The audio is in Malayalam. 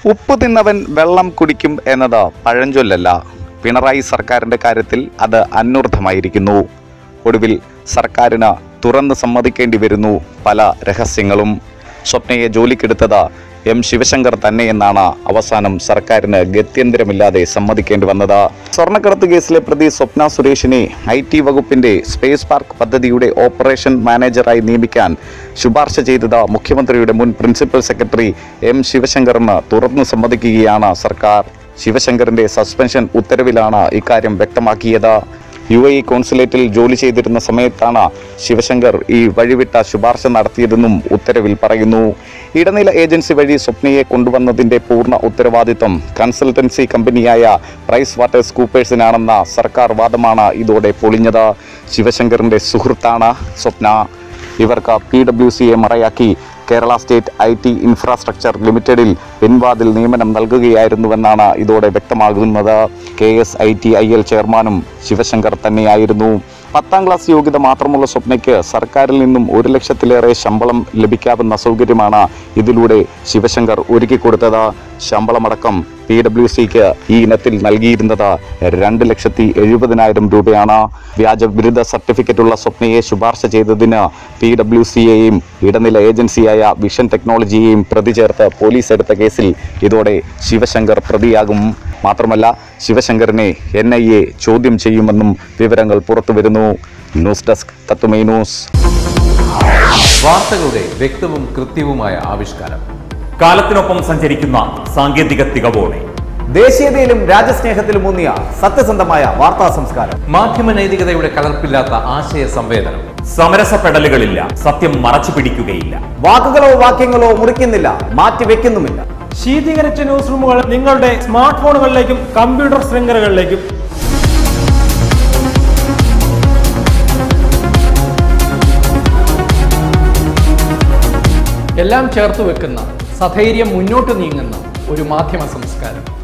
ഉപ്പ് തിന്നവൻ വെള്ളം കുടിക്കും എന്നത് പഴഞ്ചൊല്ലല്ല പിണറായി സർക്കാരിന്റെ കാര്യത്തിൽ അത് അന്വർത്ഥമായിരിക്കുന്നു ഒടുവിൽ സർക്കാരിന് തുറന്ന് സമ്മതിക്കേണ്ടി വരുന്നു പല രഹസ്യങ്ങളും സ്വപ്നയെ ജോലിക്കെടുത്തത് എം ശിവശങ്കർ തന്നെയെന്നാണ് അവസാനം സർക്കാരിന് ഗത്യന്തരമില്ലാതെ സമ്മതിക്കേണ്ടി വന്നത് സ്വർണ്ണക്കടത്ത് കേസിലെ പ്രതി സ്വപ്ന സുരേഷിനെ ഐ ടി വകുപ്പിന്റെ സ്പേസ് പാർക്ക് പദ്ധതിയുടെ ഓപ്പറേഷൻ മാനേജറായി നിയമിക്കാൻ ശുപാർശ ചെയ്തത് മുഖ്യമന്ത്രിയുടെ മുൻ പ്രിൻസിപ്പൽ സെക്രട്ടറി എം ശിവശങ്കറിന് തുറന്നു സമ്മതിക്കുകയാണ് സർക്കാർ ശിവശങ്കറിന്റെ സസ്പെൻഷൻ ഉത്തരവിലാണ് ഇക്കാര്യം വ്യക്തമാക്കിയത് യു എ ഇ കോൺസുലേറ്റിൽ ജോലി ചെയ്തിരുന്ന സമയത്താണ് ശിവശങ്കർ ഈ വഴിവിട്ട ശുപാർശ നടത്തിയതെന്നും ഉത്തരവിൽ പറയുന്നു ഇടനില ഏജൻസി വഴി സ്വപ്നയെ കൊണ്ടുവന്നതിന്റെ പൂർണ്ണ ഉത്തരവാദിത്വം കൺസൾട്ടൻസി കമ്പനിയായ പ്രൈസ് വാട്ടേഴ്സ് കൂപ്പേഴ്സിനാണെന്ന സർക്കാർ വാദമാണ് ഇതോടെ പൊളിഞ്ഞത് ശിവശങ്കറിന്റെ സുഹൃത്താണ് സ്വപ്ന ഇവർക്ക് പി ഡബ്ല്യു സിയെ മറയാക്കി Kerala state I T infrastructure ലിമിറ്റഡിൽ പിൻവാതിൽ നിയമനം നൽകുകയായിരുന്നുവെന്നാണ് ഇതോടെ വ്യക്തമാകുന്നത് K S I T I L ചെയർമാനും ശിവശങ്കർ തന്നെയായിരുന്നു പത്താം ക്ലാസ് യോഗ്യത മാത്രമുള്ള സ്വപ്നയ്ക്ക് സർക്കാരിൽ നിന്നും ഒരു ലക്ഷത്തിലേറെ ശമ്പളം ലഭിക്കാവുന്ന സൗകര്യമാണ് ഇതിലൂടെ ശിവശങ്കർ ഒരുക്കിക്കൊടുത്തത് ശമ്പളമടക്കം പി ഡബ്ല്യു സിക്ക് ഈ ഇനത്തിൽ നൽകിയിരുന്നത് രണ്ട് ലക്ഷത്തി എഴുപതിനായിരം രൂപയാണ് വ്യാജ ബിരുദ സർട്ടിഫിക്കറ്റുള്ള സ്വപ്നയെ ശുപാർശ ചെയ്തതിന് പി ഡബ്ല്യു സിയെയും ഇടനില ഏജൻസിയായ വിഷൻ ടെക്നോളജിയെയും പ്രതി ചേർത്ത് പോലീസ് എടുത്ത കേസിൽ ഇതോടെ ശിവശങ്കർ പ്രതിയാകും മാത്രമല്ല ശിവശങ്കറിനെ എൻ ഐ എ ചോദ്യം ചെയ്യുമെന്നും വിവരങ്ങൾ പുറത്തുവരുന്നു ന്യൂസ് ഡെസ്ക് തത്തുമൈ ന്യൂസ് വാർത്തകളുടെ വ്യക്തവും കൃത്യവുമായ ആവിഷ്കാരം കാലത്തിനൊപ്പം സഞ്ചരിക്കുന്ന സാങ്കേതിക തികവോടെ ദേശീയതയിലും രാജ്യസ്നേഹത്തിലും ഊന്നിയ സത്യസന്ധമായ വാർത്താ സംസ്കാരം മാധ്യമ നൈതികതയുടെ കലർപ്പില്ലാത്ത ആശയ സംവേദനം സമരസപ്പെടലുകളില്ല സത്യം മറച്ചു പിടിക്കുകയില്ല വാക്കുകളോ വാക്യങ്ങളോ മുറിക്കുന്നില്ല മാറ്റിവെക്കുന്നുമില്ല ശീതീകരിച്ച ന്യൂസ് റൂമുകൾ നിങ്ങളുടെ സ്മാർട്ട് ഫോണുകളിലേക്കും കമ്പ്യൂട്ടർ ശൃംഖലകളിലേക്കും എല്ലാം ചേർത്ത് വെക്കുന്ന സധൈര്യം മുന്നോട്ട് നീങ്ങുന്ന ഒരു മാധ്യമ സംസ്കാരം